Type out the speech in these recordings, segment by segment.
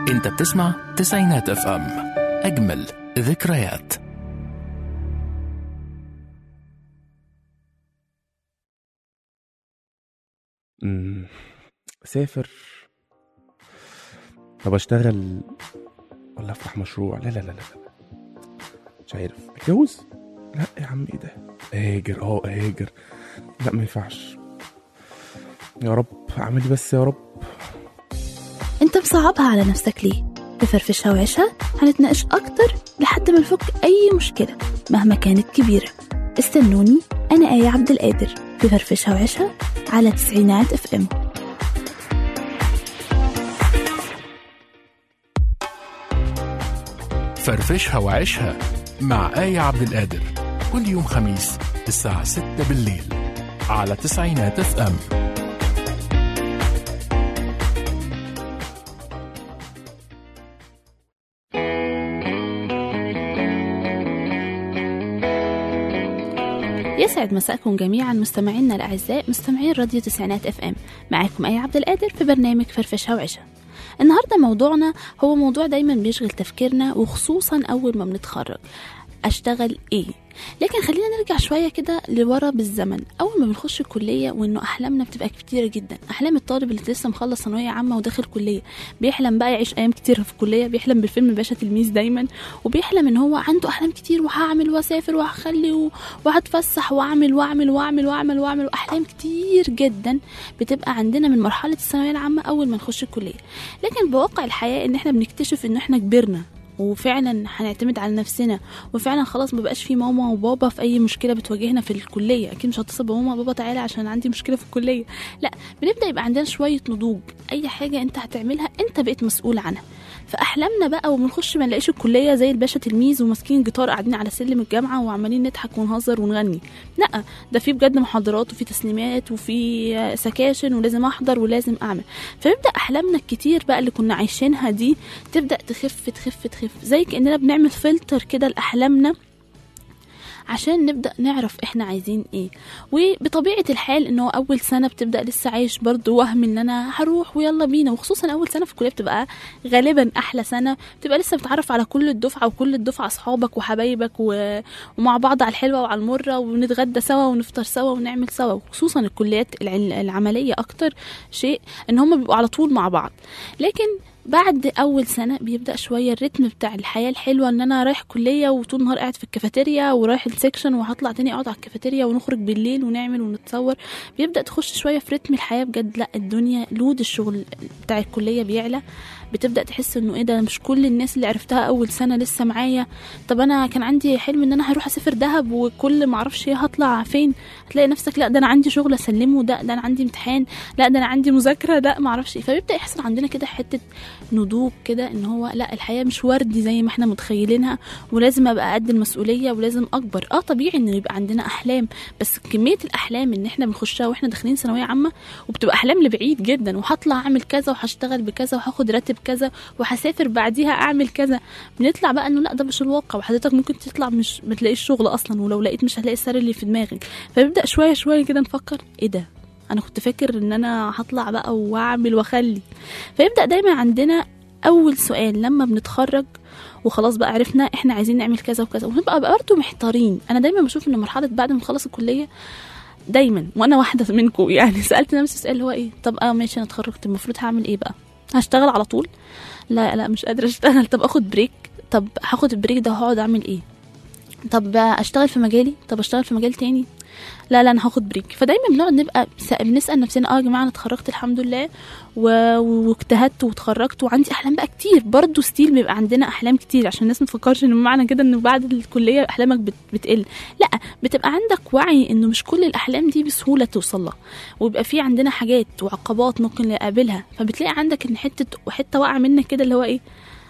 انت بتسمع تسعينات اف ام اجمل ذكريات مم. اسافر طب اشتغل ولا افتح مشروع لا لا لا لا مش عارف اتجوز لا يا عم ايه ده اهاجر اه اهاجر لا ما ينفعش يا رب اعمل لي بس يا رب انت مصعبها على نفسك ليه بفرفشها وعيشها هنتناقش اكتر لحد ما نفك اي مشكله مهما كانت كبيره استنوني انا ايه عبد القادر بفرفشها وعيشها على تسعينات اف ام فرفشها وعيشها مع آية عبد القادر كل يوم خميس الساعة 6 بالليل على تسعينات اف ام يسعد مساءكم جميعا مستمعينا الاعزاء مستمعين راديو تسعينات اف ام معاكم ايه عبد القادر في برنامج فرفشها وعيشها النهارده موضوعنا هو موضوع دايما بيشغل تفكيرنا وخصوصا اول ما بنتخرج اشتغل ايه لكن خلينا نرجع شوية كده لورا بالزمن أول ما بنخش الكلية وإنه أحلامنا بتبقى كتيرة جدا أحلام الطالب اللي لسه مخلص ثانوية عامة وداخل كلية بيحلم بقى يعيش أيام كتير في الكلية بيحلم بالفيلم باشا تلميذ دايما وبيحلم إن هو عنده أحلام كتير وهعمل وأسافر وهخلي و- وهتفسح وأعمل وأعمل وأعمل وأعمل وأعمل وأحلام كتير جدا بتبقى عندنا من مرحلة الثانوية العامة أول ما نخش الكلية لكن بواقع الحياة إن إحنا بنكتشف إن إحنا كبرنا وفعلا هنعتمد على نفسنا وفعلا خلاص ما بقاش في ماما وبابا في اي مشكله بتواجهنا في الكليه اكيد مش هتصل بماما وبابا تعالى عشان عندي مشكله في الكليه لا بنبدا يبقى عندنا شويه نضوج اي حاجه انت هتعملها انت بقيت مسؤول عنها فاحلامنا بقى وبنخش ما نلاقيش الكليه زي الباشا تلميذ وماسكين جيتار قاعدين على سلم الجامعه وعمالين نضحك ونهزر ونغني لا ده في بجد محاضرات وفي تسليمات وفي سكاشن ولازم احضر ولازم اعمل فيبدا احلامنا الكتير بقى اللي كنا عايشينها دي تبدا تخف تخف تخف زي كاننا بنعمل فلتر كده لاحلامنا عشان نبدا نعرف احنا عايزين ايه وبطبيعه الحال ان هو اول سنه بتبدا لسه عايش برضو وهم ان انا هروح ويلا بينا وخصوصا اول سنه في الكليه بتبقى غالبا احلى سنه بتبقى لسه بتعرف على كل الدفعه وكل الدفعه اصحابك وحبايبك و... ومع بعض على الحلوه وعلى المره ونتغدى سوا ونفطر سوا ونعمل سوا وخصوصا الكليات الع- العمليه اكتر شيء ان هم بيبقوا على طول مع بعض لكن بعد اول سنه بيبدا شويه الريتم بتاع الحياه الحلوه ان انا رايح كليه وطول النهار قاعد في الكافيتيريا ورايح السكشن وهطلع تاني اقعد على الكافيتيريا ونخرج بالليل ونعمل ونتصور بيبدا تخش شويه في رتم الحياه بجد لا الدنيا لود الشغل بتاع الكليه بيعلى بتبدا تحس انه ايه ده مش كل الناس اللي عرفتها اول سنه لسه معايا طب انا كان عندي حلم ان انا هروح اسافر دهب وكل ما اعرفش ايه هطلع فين هتلاقي نفسك لا ده انا عندي شغل اسلمه ده ده انا عندي امتحان لا ده انا عندي مذاكره ده ما اعرفش ايه فبيبدا يحصل عندنا كده حته نضوج كده ان هو لا الحياه مش وردي زي ما احنا متخيلينها ولازم ابقى قد المسؤوليه ولازم اكبر اه طبيعي ان يبقى عندنا احلام بس كميه الاحلام ان احنا بنخشها واحنا داخلين ثانويه عامه وبتبقى احلام لبعيد جدا وهطلع اعمل كذا وهشتغل بكذا وهاخد راتب كذا وهسافر بعديها اعمل كذا بنطلع بقى انه لا ده مش الواقع وحضرتك ممكن تطلع مش ما تلاقيش شغل اصلا ولو لقيت مش هتلاقي السعر اللي في دماغك فبيبدا شويه شويه كده نفكر ايه ده انا كنت فاكر ان انا هطلع بقى واعمل واخلي فيبدا دايما عندنا اول سؤال لما بنتخرج وخلاص بقى عرفنا احنا عايزين نعمل كذا وكذا ونبقى برضه محتارين انا دايما بشوف ان مرحله بعد ما نخلص الكليه دايما وانا واحده منكم يعني سالت نفسي السؤال اللي هو ايه طب اه ماشي انا اتخرجت المفروض هعمل ايه بقى هشتغل على طول لا لا مش قادره اشتغل طب اخد بريك طب هاخد البريك ده هقعد اعمل ايه طب اشتغل في مجالي طب اشتغل في مجال تاني لا لا انا هاخد بريك فدايما بنقعد نبقى س- بنسال نفسنا اه يا جماعه انا اتخرجت الحمد لله و- واجتهدت واتخرجت وعندي احلام بقى كتير برضو ستيل بيبقى عندنا احلام كتير عشان الناس ما تفكرش ان معنى كده انه بعد الكليه احلامك بت بتقل لا بتبقى عندك وعي انه مش كل الاحلام دي بسهوله توصل لها ويبقى في عندنا حاجات وعقبات ممكن نقابلها فبتلاقي عندك ان حته حته واقعه منك كده اللي هو ايه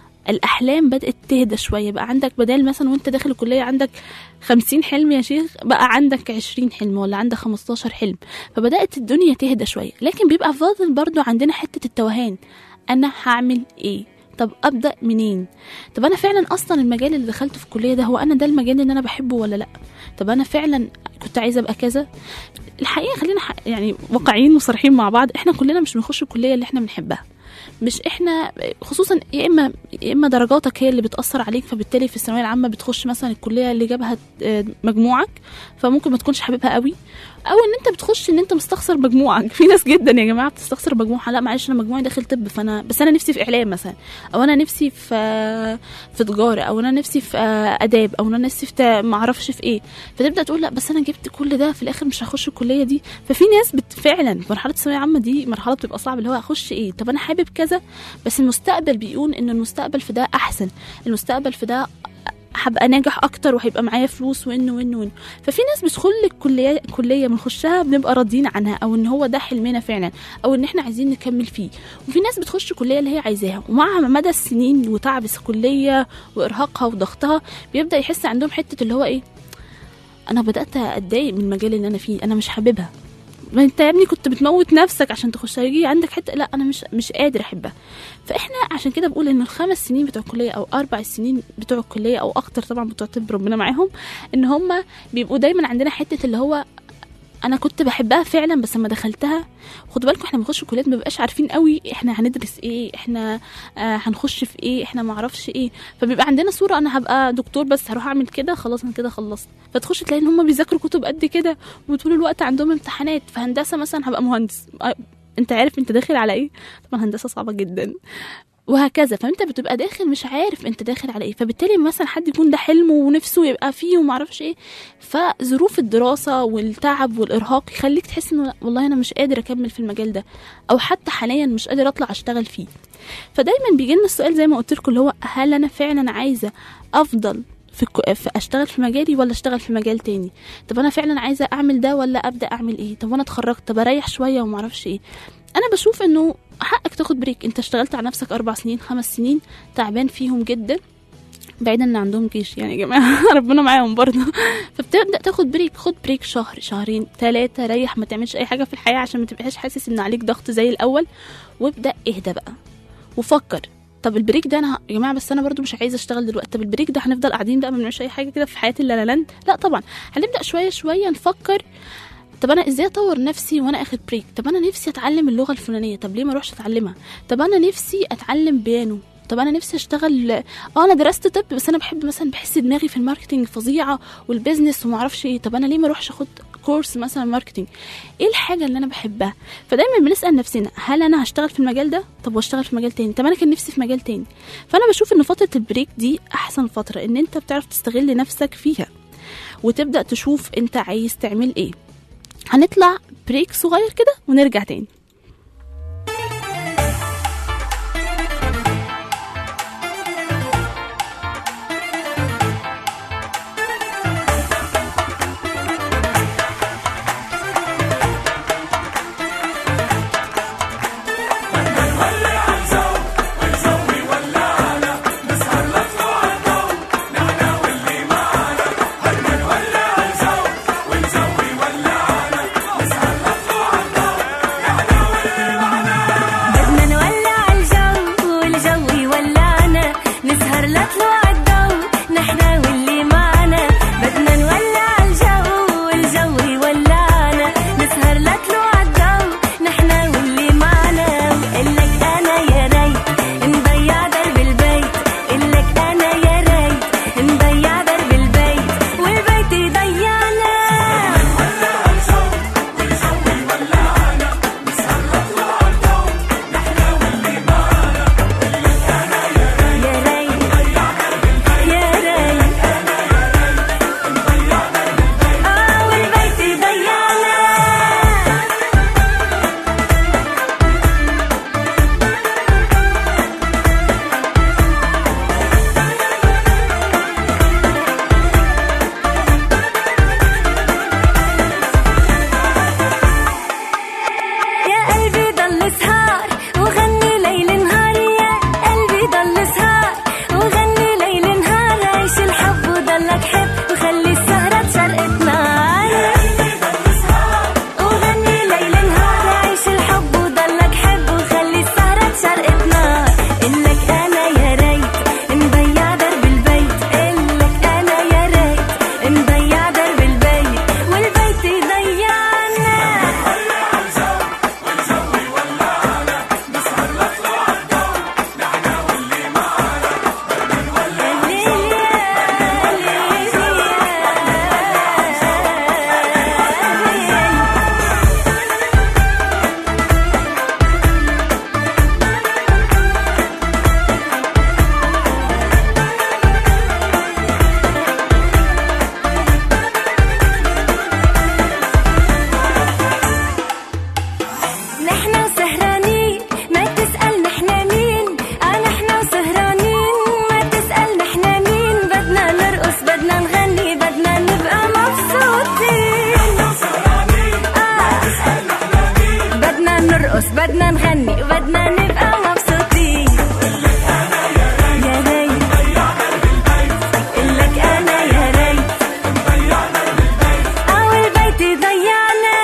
الاحلام بدات تهدى شويه بقى عندك بدل مثلا وانت داخل الكليه عندك خمسين حلم يا شيخ بقى عندك عشرين حلم ولا عندك خمستاشر حلم فبدات الدنيا تهدى شويه لكن بيبقى فاضل برضو عندنا حته التوهان انا هعمل ايه طب ابدا منين طب انا فعلا اصلا المجال اللي دخلته في الكليه ده هو انا ده المجال اللي انا بحبه ولا لا طب انا فعلا كنت عايزه ابقى كذا الحقيقه خلينا ح- يعني واقعيين وصريحين مع بعض احنا كلنا مش بنخش الكليه اللي احنا بنحبها مش احنا خصوصا يا اما يا اما درجاتك هي اللي بتاثر عليك فبالتالي في الثانويه العامه بتخش مثلا الكليه اللي جابها آه، مجموعك فممكن ما تكونش حاببها قوي او ان انت بتخش ان انت مستخسر مجموعك في ناس جدا يا جماعه بتستخسر مجموعها لا معلش انا مجموعي داخل طب فانا بس انا نفسي في اعلام مثلا او انا نفسي في في تجاره او انا نفسي في آه، اداب او انا نفسي في تا- ما اعرفش في ايه فتبدا تقول لا بس انا جبت كل ده في الاخر مش هخش الكليه دي ففي ناس بت فعلا مرحله الثانويه العامه دي مرحله بتبقى صعبه اللي هو اخش ايه طب انا حابب كذا بس المستقبل بيقول ان المستقبل في ده احسن المستقبل في ده هبقى ناجح اكتر وهيبقى معايا فلوس وانه وانه وانه ففي ناس بتدخل الكليه كليه بنخشها بنبقى راضيين عنها او ان هو ده حلمنا فعلا او ان احنا عايزين نكمل فيه وفي ناس بتخش كليه اللي هي عايزاها ومع مدى السنين وتعب الكليه وارهاقها وضغطها بيبدا يحس عندهم حته اللي هو ايه انا بدات اتضايق من المجال اللي انا فيه انا مش حاببها ما انت يا ابني كنت بتموت نفسك عشان تخش يجي عندك حته لا انا مش مش قادر احبها فاحنا عشان كده بقول ان الخمس سنين بتوع الكليه او اربع سنين بتوع الكليه او اكتر طبعا بتوع طب ربنا معاهم ان هم بيبقوا دايما عندنا حته اللي هو انا كنت بحبها فعلا بس لما دخلتها خدوا بالكم احنا بنخش الكليات ما بنبقاش عارفين قوي احنا هندرس ايه احنا آه هنخش في ايه احنا ما اعرفش ايه فبيبقى عندنا صوره انا هبقى دكتور بس هروح اعمل كده خلاص انا كده خلصت فتخش تلاقي ان هم بيذاكروا كتب قد كده وطول الوقت عندهم امتحانات في هندسه مثلا هبقى مهندس آه، انت عارف انت داخل على ايه طبعا هندسه صعبه جدا وهكذا فانت بتبقى داخل مش عارف انت داخل على ايه فبالتالي مثلا حد يكون ده حلمه ونفسه يبقى فيه ومعرفش ايه فظروف الدراسه والتعب والارهاق يخليك تحس انه لا، والله انا مش قادر اكمل في المجال ده او حتى حاليا مش قادر اطلع اشتغل فيه فدايما بيجي لنا السؤال زي ما قلت لكم اللي هو هل انا فعلا عايزه افضل في, الك- في اشتغل في مجالي ولا اشتغل في مجال تاني طب انا فعلا عايزه اعمل ده ولا ابدا اعمل ايه طب انا اتخرجت طب اريح شويه ومعرفش ايه انا بشوف انه حقك تاخد بريك انت اشتغلت على نفسك اربع سنين خمس سنين تعبان فيهم جدا بعيدا ان عندهم جيش يعني يا جماعه ربنا معاهم برضه فبتبدا تاخد بريك خد بريك شهر شهرين ثلاثه ريح ما تعملش اي حاجه في الحياه عشان ما تبقاش حاسس ان عليك ضغط زي الاول وابدا اهدى بقى وفكر طب البريك ده انا يا جماعه بس انا برضو مش عايزه اشتغل دلوقتي طب البريك ده هنفضل قاعدين بقى ما بنعملش اي حاجه كده في حياه اللالاند لا طبعا هنبدا شويه شويه نفكر طب انا ازاي اطور نفسي وانا اخد بريك طب انا نفسي اتعلم اللغه الفلانيه طب ليه ما اروحش اتعلمها طب انا نفسي اتعلم بيانو طب انا نفسي اشتغل اه انا درست طب بس انا بحب مثلا بحس دماغي في الماركتنج فظيعه والبيزنس وما اعرفش ايه طب انا ليه ما اروحش اخد كورس مثلا ماركتنج ايه الحاجه اللي انا بحبها فدايما بنسال نفسنا هل انا هشتغل في المجال ده طب واشتغل في مجال تاني طب انا كان نفسي في مجال تاني فانا بشوف ان فتره البريك دي احسن فتره ان انت بتعرف تستغل نفسك فيها وتبدا تشوف انت عايز تعمل ايه هنطلع بريك صغير كده ونرجع تاني ونزوي ولا على نسهر نطلع الضو غني وبدنا نبقى مبسوطين يا ريت قلك انا يا ريت او البيت ضيعنا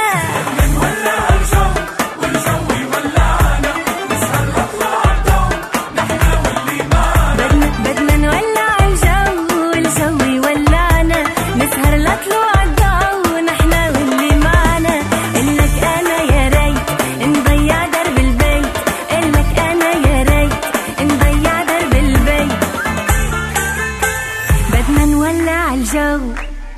بدنا بدنا نولع الجو والجو يولعنا نسهر لطلوع الضو نحن واللي معنا قلك انا يا ريت نضيع درب البيت قلك انا يا ريت نضيع درب البيت بدنا نولع الجو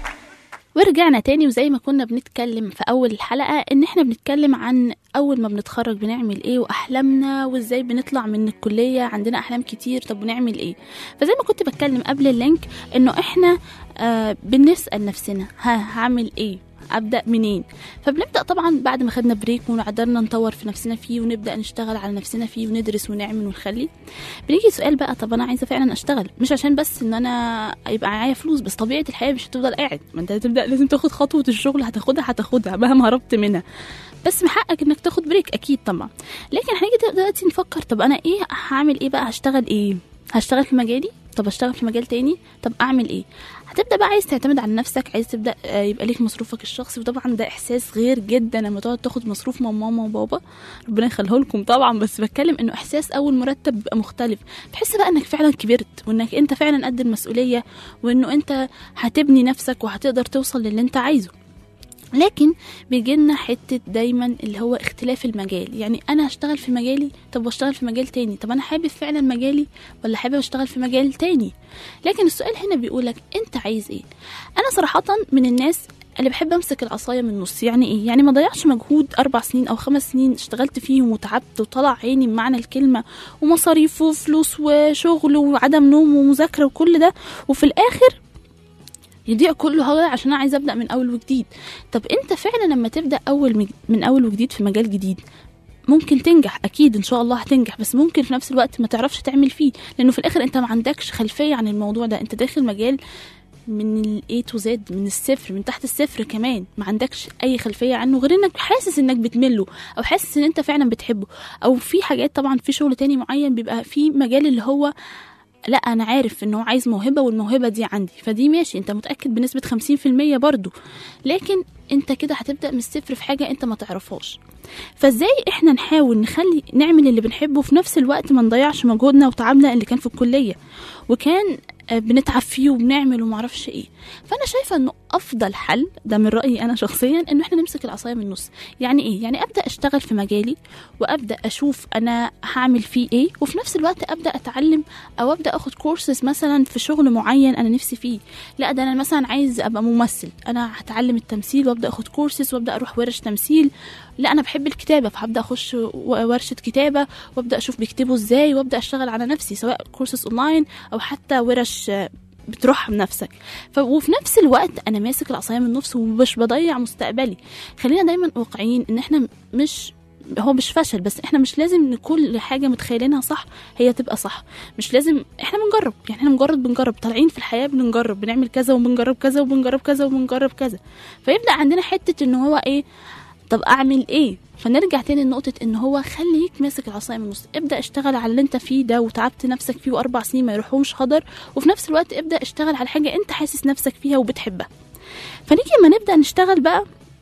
ورجعنا تاني وزي ما كنا بنتكلم في أول الحلقة إن إحنا بنتكلم عن أول ما بنتخرج بنعمل إيه وأحلامنا وإزاي بنطلع من الكلية عندنا أحلام كتير طب بنعمل إيه فزي ما كنت بتكلم قبل اللينك إنه إحنا آه بنسأل نفسنا ها هعمل إيه ابدا منين فبنبدا طبعا بعد ما خدنا بريك وقدرنا نطور في نفسنا فيه ونبدا نشتغل على نفسنا فيه وندرس ونعمل ونخلي بنيجي سؤال بقى طب انا عايزه فعلا اشتغل مش عشان بس ان انا يبقى معايا فلوس بس طبيعه الحياه مش هتفضل قاعد ما انت هتبدا لازم تاخد خطوه الشغل هتاخدها هتاخدها مهما هربت منها بس من حقك انك تاخد بريك اكيد طبعا لكن هنيجي دلوقتي نفكر طب انا ايه هعمل ايه بقى هشتغل ايه هشتغل في مجالي طب اشتغل في مجال تاني طب اعمل ايه هتبدا بقى عايز تعتمد على نفسك عايز تبدا آه، يبقى ليك مصروفك الشخصي وطبعا ده احساس غير جدا لما تقعد تاخد مصروف من ماما وبابا ربنا يخليه لكم طبعا بس بتكلم انه احساس اول مرتب بيبقى مختلف تحس بقى انك فعلا كبرت وانك انت فعلا قد المسؤوليه وانه انت هتبني نفسك وهتقدر توصل للي انت عايزه لكن بيجي لنا حته دايما اللي هو اختلاف المجال يعني انا هشتغل في مجالي طب واشتغل في مجال تاني طب انا حابب فعلا مجالي ولا حابب اشتغل في مجال تاني لكن السؤال هنا بيقولك انت عايز ايه انا صراحه من الناس اللي بحب امسك العصايه من النص يعني ايه يعني ما ضيعش مجهود اربع سنين او خمس سنين اشتغلت فيهم وتعبت وطلع عيني بمعنى الكلمه ومصاريف وفلوس وشغل وعدم نوم ومذاكره وكل ده وفي الاخر يضيع كله هذا عشان انا عايزه ابدا من اول وجديد طب انت فعلا لما تبدا اول مج- من اول وجديد في مجال جديد ممكن تنجح اكيد ان شاء الله هتنجح بس ممكن في نفس الوقت ما تعرفش تعمل فيه لانه في الاخر انت ما عندكش خلفيه عن الموضوع ده انت داخل مجال من ال A to Z من الصفر من تحت الصفر كمان ما عندكش اي خلفيه عنه غير انك حاسس انك بتمله او حاسس ان انت فعلا بتحبه او في حاجات طبعا في شغل تاني معين بيبقى في مجال اللي هو لا انا عارف انه عايز موهبه والموهبه دي عندي فدي ماشي انت متاكد بنسبه 50% برضو لكن انت كده هتبدا من الصفر في حاجه انت ما تعرفهاش فازاي احنا نحاول نخلي نعمل اللي بنحبه في نفس الوقت ما نضيعش مجهودنا وتعبنا اللي كان في الكليه وكان آه، بنتعب فيه وبنعمل ومعرفش ايه فانا شايفه انه افضل حل ده من رايي انا شخصيا انه احنا نمسك العصايه من النص يعني ايه يعني ابدا اشتغل في مجالي وابدا اشوف انا هعمل فيه ايه وفي نفس الوقت ابدا اتعلم او ابدا اخد كورسز مثلا في شغل معين انا نفسي فيه لا ده انا مثلا عايز ابقى ممثل انا هتعلم التمثيل وابدا اخد كورسز وابدا اروح ورش تمثيل لا انا بحب الكتابه فهبدا اخش و- ورشه كتابه وابدا اشوف بيكتبوا ازاي وابدا اشتغل على نفسي سواء كورسز اونلاين او حتى ورش آه، بتروح بنفسك ف... وفي نفس الوقت انا ماسك العصايه من النص ومش بضيع مستقبلي خلينا دايما واقعيين ان احنا مش هو مش فشل بس احنا مش لازم ان كل حاجه متخيلينها صح هي تبقى صح مش لازم احنا بنجرب يعني احنا مجرد بنجرب طالعين في الحياه بنجرب بنعمل كذا وبنجرب كذا وبنجرب كذا وبنجرب كذا فيبدا عندنا حته ان هو ايه طب اعمل ايه فنرجع تاني لنقطة ان هو خليك ماسك العصاية من النص ابدأ اشتغل على اللي انت فيه ده وتعبت نفسك فيه واربع سنين ما يروحوش هدر وفي نفس الوقت ابدأ اشتغل على حاجة انت حاسس نفسك فيها وبتحبها فنيجي لما نبدأ نشتغل بقى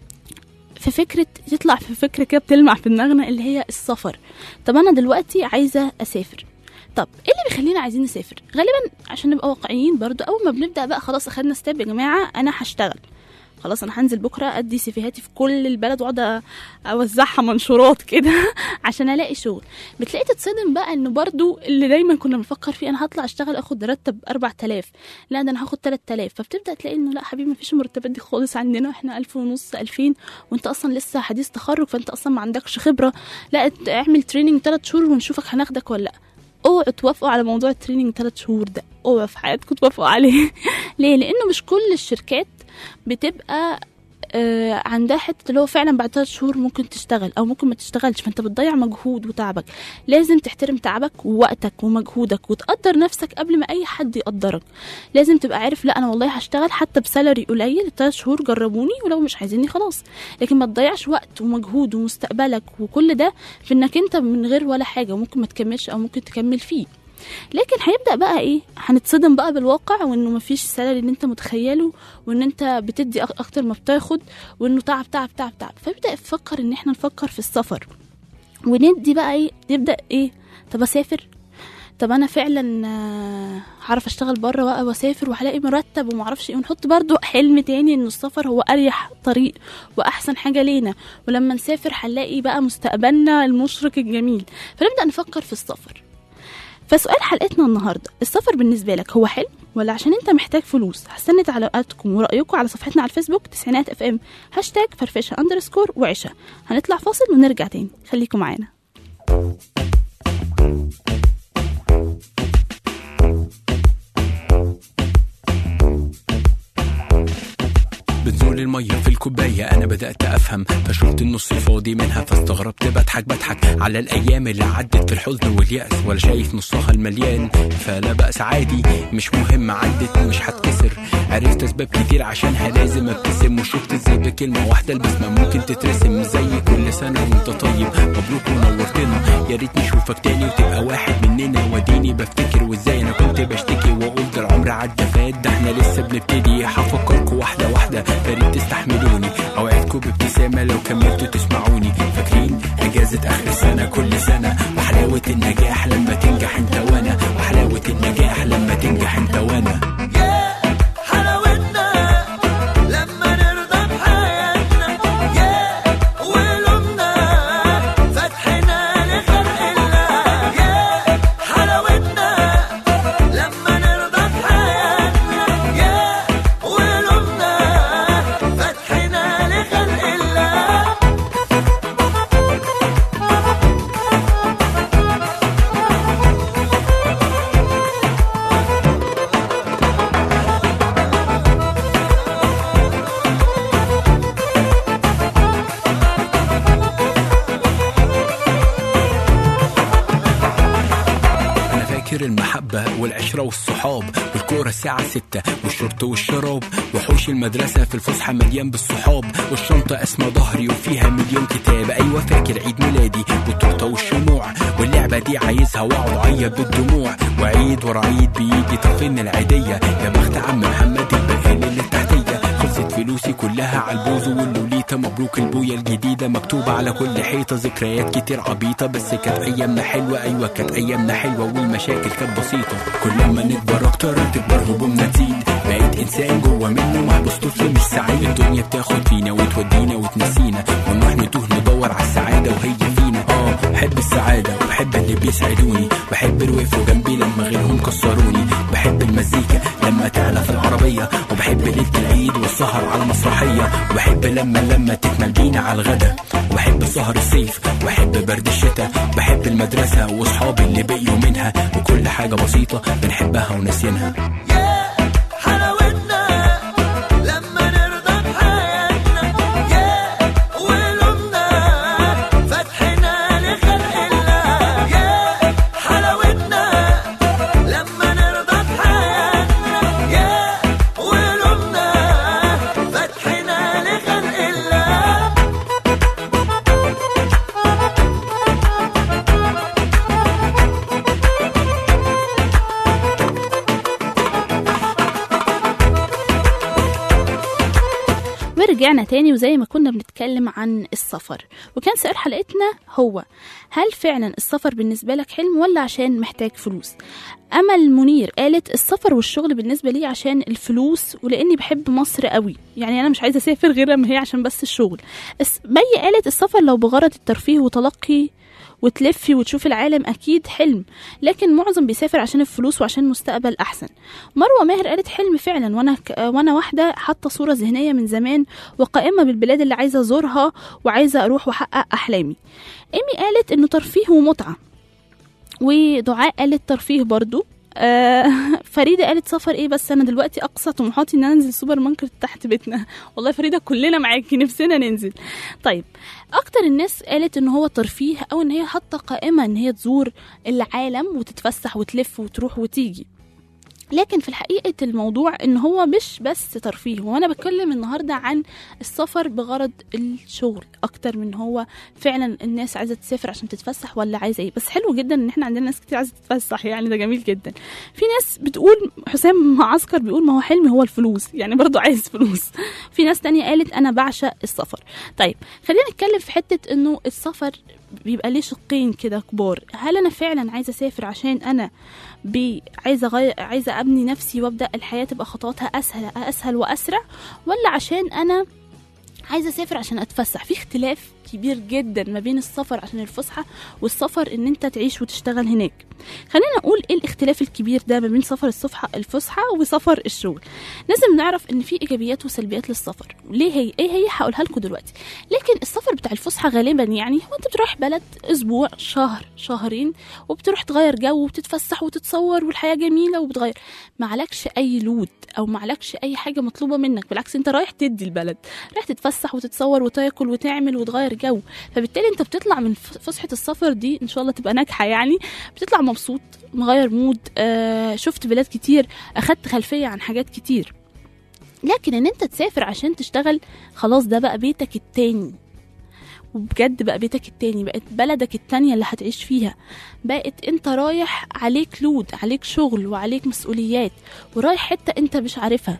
في فكرة تطلع في فكرة كده بتلمع في دماغنا اللي هي السفر طب انا دلوقتي عايزة اسافر طب ايه اللي بيخلينا عايزين نسافر غالبا عشان نبقى واقعيين برضو اول ما بنبدا بقى خلاص اخدنا ستيب يا جماعه انا هشتغل خلاص انا هنزل بكره ادي سيفيهاتي في كل البلد واقعد اوزعها منشورات كده عشان الاقي شغل بتلاقي تتصدم بقى انه برضو اللي دايما كنا بنفكر فيه انا هطلع اشتغل اخد مرتب 4000 لا ده انا هاخد 3000 فبتبدا تلاقي انه لا حبيبي مفيش المرتبات دي خالص عندنا احنا 1000 ونص 2000 وانت اصلا لسه حديث تخرج فانت اصلا ما عندكش خبره لا اعمل تريننج 3 شهور ونشوفك هناخدك ولا لا اوعوا توافقوا على موضوع التريننج 3 شهور ده اوعوا في حياتكم توافقوا عليه ليه لانه مش كل الشركات بتبقى آه عندها حته اللي هو فعلا بعد ثلاث شهور ممكن تشتغل او ممكن ما تشتغلش فانت بتضيع مجهود وتعبك لازم تحترم تعبك ووقتك ومجهودك وتقدر نفسك قبل ما اي حد يقدرك لازم تبقى عارف لا انا والله هشتغل حتى بسالري قليل ثلاث شهور جربوني ولو مش عايزيني خلاص لكن ما تضيعش وقت ومجهود ومستقبلك وكل ده في انك انت من غير ولا حاجه وممكن ما تكملش او ممكن تكمل فيه لكن هيبدا بقى ايه هنتصدم بقى بالواقع وانه مفيش سالري اللي انت متخيله وان انت بتدي أك- اكتر ما بتاخد وانه تعب تعب تعب تعب فيبدا يفكر ان احنا نفكر في السفر وندي بقى ايه نبدا ايه طب اسافر طب انا فعلا آه، هعرف اشتغل بره بقى واسافر وهلاقي مرتب ومعرفش ايه ونحط برضو حلم تاني ان السفر هو اريح طريق واحسن حاجه لينا ولما نسافر هنلاقي بقى مستقبلنا المشرق الجميل فنبدا نفكر في السفر فسؤال حلقتنا النهارده السفر بالنسبه لك هو حلم ولا عشان انت محتاج فلوس هستنى تعليقاتكم ورايكم على صفحتنا على الفيسبوك تسعينات اف ام هاشتاج فرفشه اندرسكور وعشا هنطلع فاصل ونرجع تاني خليكم معانا بتزول المية في الكوباية أنا بدأت أفهم فشفت النص فاضي منها فاستغربت بضحك بضحك على الأيام اللي عدت في الحزن واليأس ولا شايف نصها المليان فلا بأس عادي مش مهم عدت مش هتكسر عرفت أسباب كتير عشانها لازم أبتسم وشفت إزاي بكلمة واحدة البسمة ممكن تترسم زي كل سنة وأنت طيب مبروك ونورتنا يا ريت نشوفك تاني وتبقى واحد مننا وديني بفتكر وإزاي أنا كنت بشتكي وأقول ده العمر عدى فات ده احنا لسه بنبتدي هفكركوا واحدة واحدة فريد تستحملوني اوعدكوا بابتسامة لو كملتوا تسمعوني فاكرين اجازة اخر السنة كل سنة وحلاوة النجاح لما تنجح انت وانا وحلاوة النجاح لما تنجح انت وانا حلاوتنا لما نرضى بحياتنا يا ولومنا فتحنا لخلق الله يا حلاوتنا لما نرضى بحياتنا يا ولومنا فتحنا لخلق الله انا فاكر المحبة والعشرة والصحاب والكورة الساعة ستة والشرط والشراب وحوش المدرسة في الفسحة مليان بالصحاب والشنطة اسمى ظهري وفيها مليون كتاب ايوه فاكر عيد ميلادي والتورتة والشموع واللعبة دي عايزها واقعد اعيط بالدموع وعيد ورا عيد بيجي طفلنا العيدية يا بخت عم محمد البقال اللي تحتية خلصت فلوسي كلها على البوز واللوليتا مبروك البوية الجديدة مكتوبة على كل حيطة ذكريات كتير عبيطة بس كانت أيامنا حلوة أيوة كانت أيامنا حلوة والمشاكل كانت بسيطة كل ما نكبر أكتر تكبر همومنا تزيد بقيت إنسان جوه منه محبوس طفل مش سعيد الدنيا بتاخد فينا وتودينا وتنسينا ونروح نتوه ندور على السعادة وهي فينا اه بحب السعادة وبحب اللي بيسعدوني بحب اللي وقفوا جنبي لما غيرهم كسروني بحب المزيكا لما تعلى في العربية وبحب ليلة العيد والسهر على المسرحية وبحب لما لما تكمل بينا على الغدا وبحب سهر الصيف وبحب برد الشتاء بحب المدرسة واصحابي اللي بقيوا منها وكل حاجة بسيطة بنحبها وناسينها يا حلاوتنا لما نرضى بحياتنا يا ولومنا فتحنا لخلق الله يا حلاوتنا لما نرضى بحياتنا يا ولومنا فتحنا لخلق الله ورجعنا تاني وزي ما كنا بنتكلم عن السفر وكان سؤال حلقتنا هو هل فعلا السفر بالنسبة لك حلم ولا عشان محتاج فلوس أمل منير قالت السفر والشغل بالنسبة لي عشان الفلوس ولأني بحب مصر قوي يعني أنا مش عايزة أسافر غير لما هي عشان بس الشغل الس- مي قالت السفر لو بغرض الترفيه وتلقي وتلفي وتشوف العالم أكيد حلم لكن معظم بيسافر عشان الفلوس وعشان مستقبل أحسن مروة ماهر قالت حلم فعلا وانا ك... وانا واحده حاطه صوره ذهنيه من زمان وقائمه بالبلاد اللي عايزه ازورها وعايزه اروح واحقق احلامي ايمي قالت انه ترفيه ومتعه ودعاء قالت ترفيه برضو آه فريده قالت سفر ايه بس انا دلوقتي اقصى طموحاتي ان انا انزل سوبر ماركت تحت بيتنا والله فريده كلنا معاكي نفسنا ننزل طيب اكتر الناس قالت ان هو ترفيه او ان هي حاطه قائمه ان هي تزور العالم وتتفسح وتلف وتروح وتيجي لكن في الحقيقة الموضوع ان هو مش بس ترفيه وانا بتكلم النهاردة عن السفر بغرض الشغل اكتر من هو فعلا الناس عايزة تسافر عشان تتفسح ولا عايزة ايه بس حلو جدا ان احنا عندنا ناس كتير عايزة تتفسح يعني ده جميل جدا في ناس بتقول حسام معسكر بيقول ما هو حلمي هو الفلوس يعني برضو عايز فلوس في ناس تانية قالت انا بعشق السفر طيب خلينا نتكلم في حتة انه السفر بيبقى ليه شقين كده كبار هل انا فعلا عايزه اسافر عشان انا بي عايزه غير عايزه ابني نفسي وابدا الحياه تبقى خطواتها اسهل اسهل واسرع ولا عشان انا عايزه اسافر عشان اتفسح في اختلاف كبير جدا ما بين السفر عشان الفسحه والسفر ان انت تعيش وتشتغل هناك خلينا نقول ايه الاختلاف الكبير ده ما بين سفر الصفحه الفسحه وسفر الشغل لازم نعرف ان في ايجابيات وسلبيات للسفر ليه هي ايه هي هقولها لكم دلوقتي لكن السفر بتاع الفسحه غالبا يعني هو انت بتروح بلد اسبوع شهر شهرين وبتروح تغير جو وبتتفسح وتتصور والحياه جميله وبتغير ما عليكش اي لود او ما عليكش اي حاجه مطلوبه منك بالعكس انت رايح تدي البلد رايح تتفسح وتتصور وتاكل وتعمل وتغير جو فبالتالي انت بتطلع من ف- فسحه السفر دي ان شاء الله تبقى ناجحه يعني بتطلع مبسوط مغير مود آه شفت بلاد كتير اخدت خلفيه عن حاجات كتير لكن ان انت تسافر عشان تشتغل خلاص ده بقى بيتك التاني وبجد بقى بيتك التاني بقت بلدك التانية اللي هتعيش فيها بقت انت رايح عليك لود عليك شغل وعليك مسؤوليات ورايح حتة انت مش عارفها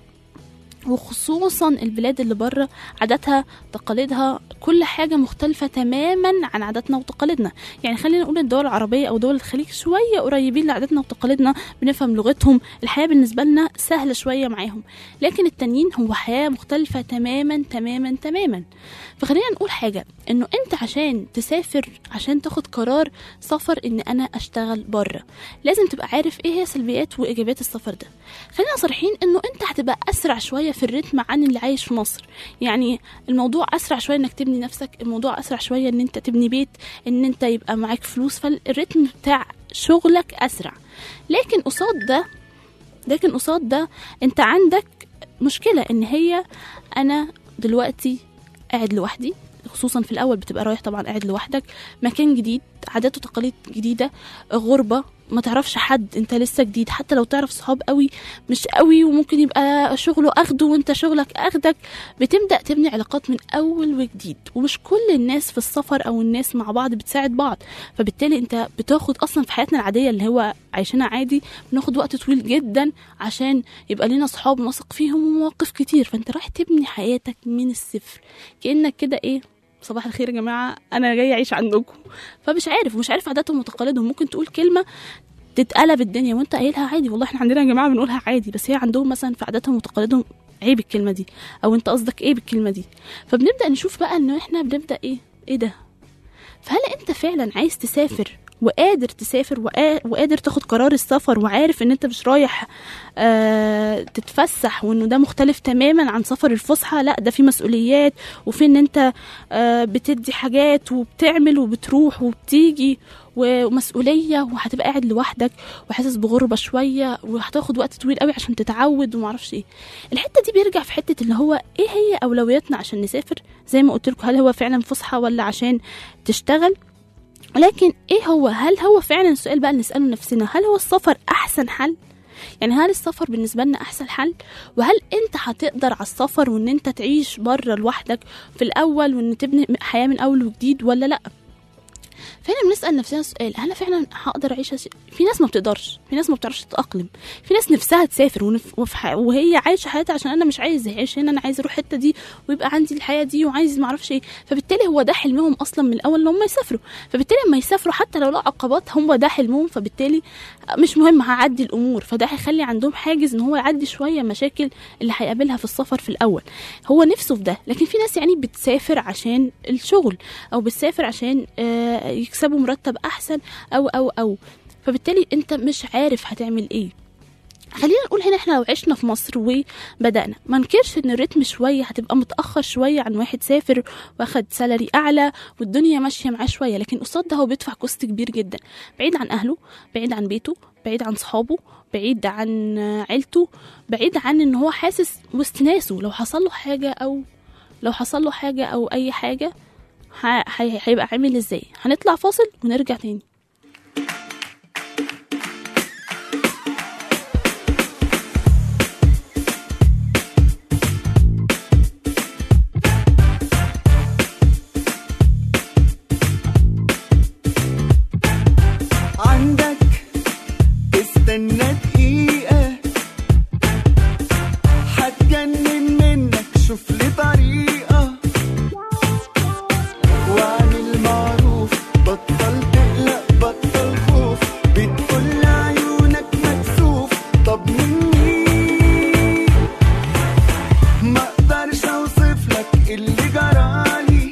وخصوصا البلاد اللي بره عاداتها تقاليدها كل حاجة مختلفة تماما عن عاداتنا وتقاليدنا يعني خلينا نقول الدول العربية أو دول الخليج شوية قريبين لعاداتنا وتقاليدنا بنفهم لغتهم الحياة بالنسبة لنا سهلة شوية معاهم لكن التانيين هو حياة مختلفة تماما تماما تماما فخلينا نقول حاجة انه انت عشان تسافر عشان تاخد قرار سفر ان انا اشتغل بره لازم تبقى عارف ايه هي سلبيات وايجابيات السفر ده خلينا صريحين انه انت هتبقى اسرع شويه في الريتم عن اللي عايش في مصر يعني الموضوع اسرع شويه انك تبني نفسك الموضوع اسرع شويه ان انت تبني بيت ان انت يبقى معاك فلوس فالريتم بتاع شغلك اسرع لكن قصاد ده لكن قصاد ده انت عندك مشكله ان هي انا دلوقتي قاعد لوحدي خصوصا في الاول بتبقى رايح طبعا قاعد لوحدك مكان جديد عادات وتقاليد جديده غربه ما تعرفش حد انت لسه جديد حتى لو تعرف صحاب قوي مش قوي وممكن يبقى شغله اخده وانت شغلك اخدك بتبدا تبني علاقات من اول وجديد ومش كل الناس في السفر او الناس مع بعض بتساعد بعض فبالتالي انت بتاخد اصلا في حياتنا العاديه اللي هو عايشينها عادي بناخد وقت طويل جدا عشان يبقى لنا صحاب نثق فيهم ومواقف كتير فانت رايح تبني حياتك من الصفر كانك كده ايه صباح الخير يا جماعه انا جاي اعيش عندكم فمش عارف ومش عارف عاداتهم وتقاليدهم ممكن تقول كلمه تتقلب الدنيا وانت قايلها عادي والله احنا عندنا يا جماعه بنقولها عادي بس هي عندهم مثلا في عاداتهم وتقاليدهم عيب الكلمه دي او انت قصدك ايه بالكلمه دي فبنبدا نشوف بقى ان احنا بنبدا ايه ايه ده فهل انت فعلا عايز تسافر وقادر تسافر وقا- وقادر تاخد قرار السفر وعارف ان انت مش رايح آه تتفسح وانه ده مختلف تماما عن سفر الفسحه لا ده في مسؤوليات وفي ان انت آه بتدي حاجات وبتعمل وبتروح وبتيجي و- ومسؤوليه وهتبقى قاعد لوحدك وحاسس بغربه شويه وهتاخد وقت طويل قوي عشان تتعود ومعرفش ايه الحته دي بيرجع في حته اللي هو ايه هي اولوياتنا عشان نسافر زي ما قلت لكم هل هو فعلا فسحه ولا عشان تشتغل لكن ايه هو هل هو فعلا السؤال بقى اللي نساله نفسنا هل هو السفر احسن حل يعني هل السفر بالنسبه لنا احسن حل وهل انت هتقدر على السفر وان انت تعيش بره لوحدك في الاول وان تبني حياه من اول وجديد ولا لا فهنا بنسال نفسنا سؤال هل أنا فعلا هقدر اعيش هش- في ناس ما بتقدرش في ناس ما بتعرفش تتاقلم في ناس نفسها تسافر ونف... وفي ح... وهي عايشه حياتها عشان انا مش عايز اعيش هنا انا عايز اروح الحته دي ويبقى عندي الحياه دي وعايز ما اعرفش ايه فبالتالي هو ده حلمهم اصلا من الاول ان هم يسافروا فبالتالي لما يسافروا حتى لو لقوا عقبات هم ده حلمهم فبالتالي مش مهم هعدي الامور فده هيخلي عندهم حاجز ان هو يعدي شويه مشاكل اللي هيقابلها في السفر في الاول هو نفسه في ده لكن في ناس يعني بتسافر عشان الشغل او بتسافر عشان آه، يكسبوا مرتب احسن او او او فبالتالي انت مش عارف هتعمل ايه خلينا نقول هنا احنا لو عشنا في مصر وبدأنا ما نكرش ان الريتم شوية هتبقى متأخر شوية عن واحد سافر واخد سالري أعلى والدنيا ماشية معاه شوية لكن قصاد ده هو بيدفع كوست كبير جدا بعيد عن أهله بعيد عن بيته بعيد عن صحابه بعيد عن عيلته بعيد عن ان هو حاسس وسط ناسه لو حصل له حاجة أو لو حصل له حاجة أو أي حاجة ه- هي- هيبقى عامل ازاي هنطلع فاصل ونرجع تاني عندك استنى دقيقة هتجنن منك شوف لي طريقة واعمل معروف بطل تقلق بطل خوف بتقول لعيونك مكسوف طب مني ما اقدرش اوصف لك اللي جرالي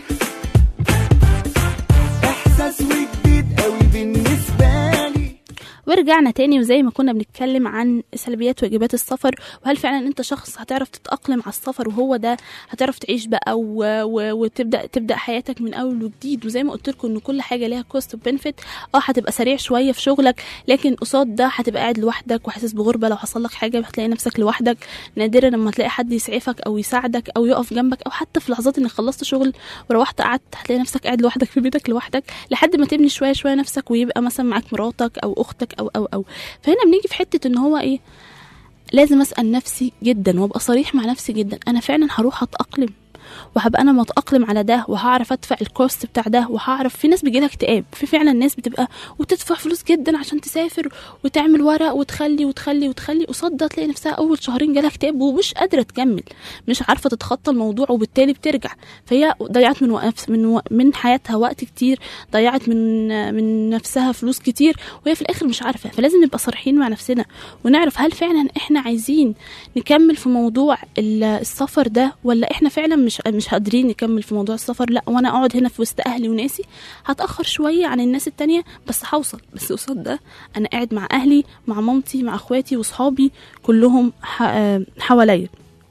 احساس وجديد قوي بالنسبه لي ورجعنا تاني وزي ما كنا بنتكلم عن سلبيات وايجابيات السفر وهل فعلا انت شخص هتعرف تتأقلم على السفر وهو ده هتعرف تعيش بقى و... و... وتبدا تبدا حياتك من اول وجديد وزي ما قلت لكم ان كل حاجه ليها كوست وبنفيت اه هتبقى سريع شويه في شغلك لكن قصاد ده هتبقى قاعد لوحدك وحاسس بغربه لو حصل لك حاجه هتلاقي نفسك لوحدك نادرا لما تلاقي حد يسعفك او يساعدك او يقف جنبك او حتى في لحظات انك خلصت شغل وروحت قعدت هتلاقي نفسك قاعد لوحدك في بيتك لوحدك لحد ما تبني شويه شويه نفسك ويبقى مثلا معاك مراتك او اختك او او او فهنا بنيجي في حته ان هو ايه لازم اسال نفسي جدا وابقى صريح مع نفسي جدا انا فعلا هروح اتاقلم وهبقى انا متاقلم على ده وهعرف ادفع الكوست بتاع ده وهعرف في ناس بيجيلها اكتئاب في فعلا ناس بتبقى وتدفع فلوس جدا عشان تسافر وتعمل ورق وتخلي وتخلي وتخلي قصاد ده تلاقي نفسها اول شهرين جالها اكتئاب ومش قادره تكمل مش عارفه تتخطى الموضوع وبالتالي بترجع فهي ضيعت من وقف من و... من حياتها وقت كتير ضيعت من من نفسها فلوس كتير وهي في الاخر مش عارفه فلازم نبقى صريحين مع نفسنا ونعرف هل فعلا احنا عايزين نكمل في موضوع ال- السفر ده ولا احنا فعلا مش مش قادرين نكمل في موضوع السفر لا وانا اقعد هنا في وسط اهلي وناسي هتاخر شويه عن الناس التانية بس هوصل بس قصاد ده انا قاعد مع اهلي مع مامتي مع اخواتي واصحابي كلهم ح- آه، حواليا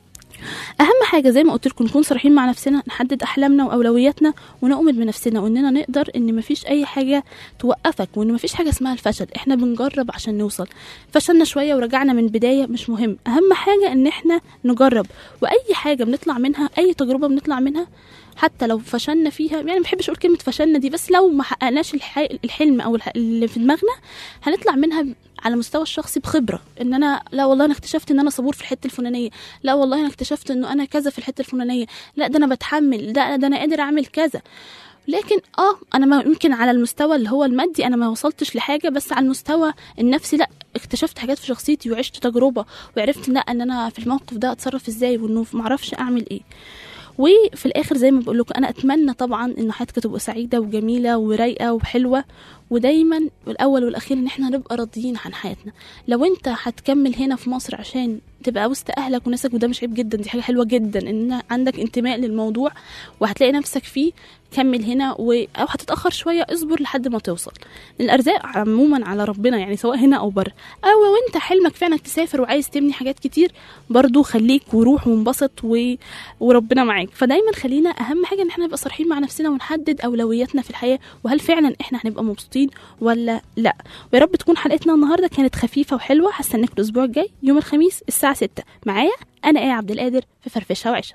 اهم حاجه زي ما قلت لكم نكون صريحين مع نفسنا نحدد احلامنا واولوياتنا ونؤمن بنفسنا واننا نقدر ان مفيش اي حاجه توقفك وان مفيش حاجه اسمها الفشل احنا بنجرب عشان نوصل فشلنا شويه ورجعنا من بدايه مش مهم اهم حاجه ان احنا نجرب واي حاجه بنطلع منها اي تجربه بنطلع منها حتى لو فشلنا فيها يعني ما بحبش اقول كلمه فشلنا دي بس لو ما حققناش الح- الحلم او الح- اللي في دماغنا هنطلع منها على المستوى الشخصي بخبره ان انا لا والله انا اكتشفت ان انا صبور في الحته الفلانيه لا والله انا اكتشفت انه انا كذا في الحته الفلانيه لا ده انا بتحمل لا ده انا قادر اعمل كذا لكن اه انا ما يمكن على المستوى اللي هو المادي انا ما وصلتش لحاجه بس على المستوى النفسي لا اكتشفت حاجات في شخصيتي وعشت تجربه وعرفت لا ان انا في الموقف ده اتصرف ازاي وانه ما اعرفش اعمل ايه وفي الاخر زي ما بقول لكم انا اتمنى طبعا ان حياتك تبقى سعيده وجميله ورايقه وحلوه ودايما الاول والاخير ان احنا نبقى راضيين عن حياتنا لو انت هتكمل هنا في مصر عشان تبقى وسط اهلك وناسك وده مش عيب جدا دي حاجه حلوه جدا ان عندك انتماء للموضوع وهتلاقي نفسك فيه كمل هنا و... او هتتاخر شويه اصبر لحد ما توصل الارزاق عموما على ربنا يعني سواء هنا او بره او وانت حلمك فعلا تسافر وعايز تبني حاجات كتير برضو خليك وروح وانبسط و... وربنا معاك فدايما خلينا اهم حاجه ان احنا نبقى صريحين مع نفسنا ونحدد اولوياتنا في الحياه وهل فعلا احنا هنبقى مبسوطين ولا لا ويا رب تكون حلقتنا النهارده كانت خفيفه وحلوه هستناكم الاسبوع الجاي يوم الخميس الساعه 6 معايا انا ايه عبد القادر في فرفشه وعيشه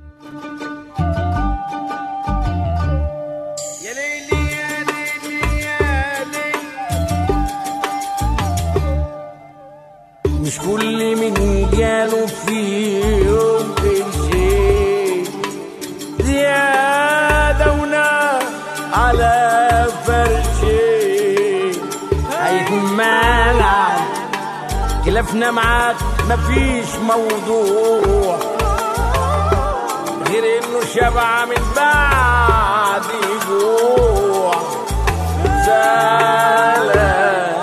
يا ليلي يا ليلي يا ليلي مش كل من جاله في يوم شيء زيادة ونار على فرشي هيكون مالع خلافنا معاك مفيش موضوع غير انه شبع من بعد جوع زعلان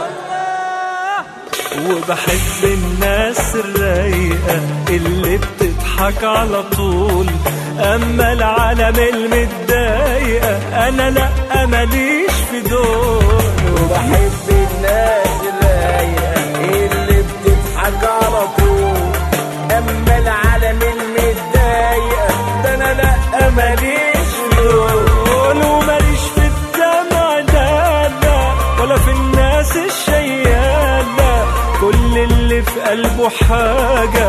وبحب الناس الرايقة اللي بتضحك على طول أما العالم المتضايقة أنا لأ ماليش في دول وبحب الناس الرايقة اللي بتضحك حاجة